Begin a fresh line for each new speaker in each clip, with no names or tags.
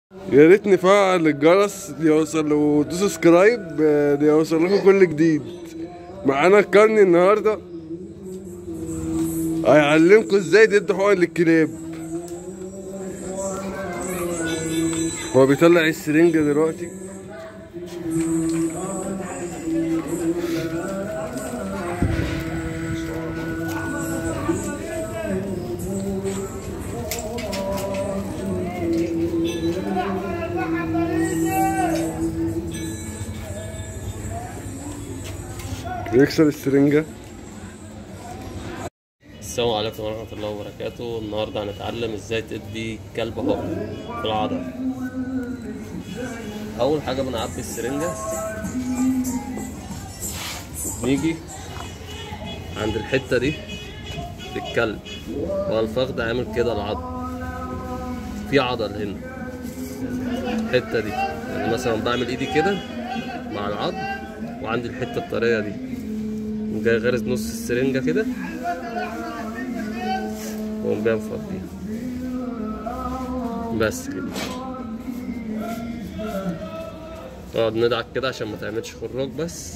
يا ريت نفعل الجرس ليوصل وتدوسوا سبسكرايب آه، ليوصل لكم كل جديد معانا الكارني النهارده هيعلمكم ازاي تدوا حقن للكلاب هو بيطلع السرنجة دلوقتي بيكسر السرنجة
السلام عليكم ورحمة الله وبركاته النهاردة هنتعلم ازاي تدي كلب حقن في العضل أول حاجة بنعبي السرنجة نيجي عند الحتة دي في الكلب والفخذ عامل كده العضل في عضل هنا الحتة دي يعني مثلا بعمل ايدي كده مع العضل وعندي الحتة الطرية دي جاي غارز نص السرنجة كده وقوم جاي مفضيها بس كده نقعد ندعك كده عشان ما تعملش خراج بس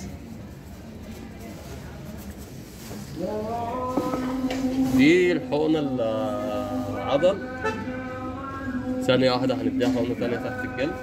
دي الحقنة العضل ثانية واحدة هنديها حقنة تانية تحت الجلد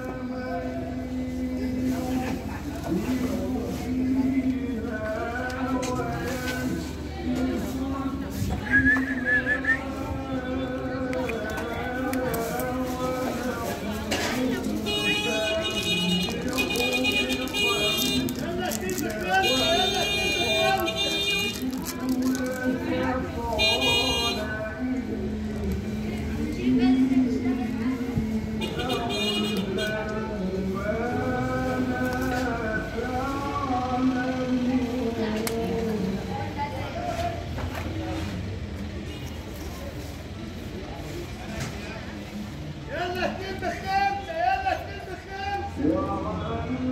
يلا اثنين بخمسة يلا اثنين بخمسة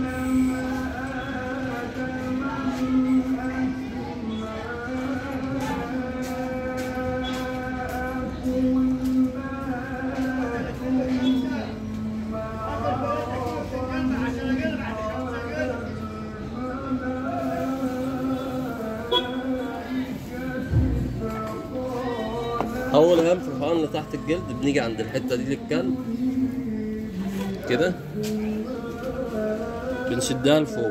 اول هام في الحقن اللي تحت الجلد بنيجي عند الحته دي للكلب كده بنشدها لفوق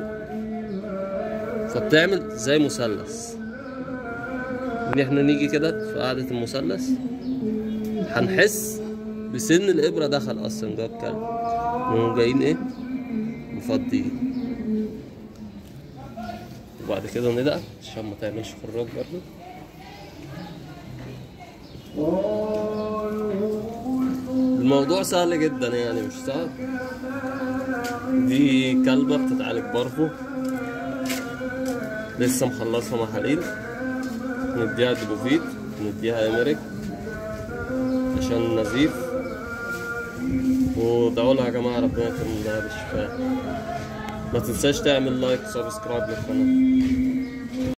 فبتعمل زي مثلث ان احنا نيجي كده في قاعده المثلث هنحس بسن الابره دخل اصلا جوه الكلب نقوم جايين ايه مفضيين وبعد كده ندعك عشان ما تعملش خراج برضه الموضوع سهل جدا يعني مش صعب دي كلبة بتتعالج بارفو لسه مخلصها محاليل نديها ديبوفيت نديها امريك عشان النزيف ودعوا لها يا جماعة ربنا يكرم لها بالشفاء ما تنساش تعمل لايك وسبسكرايب للقناة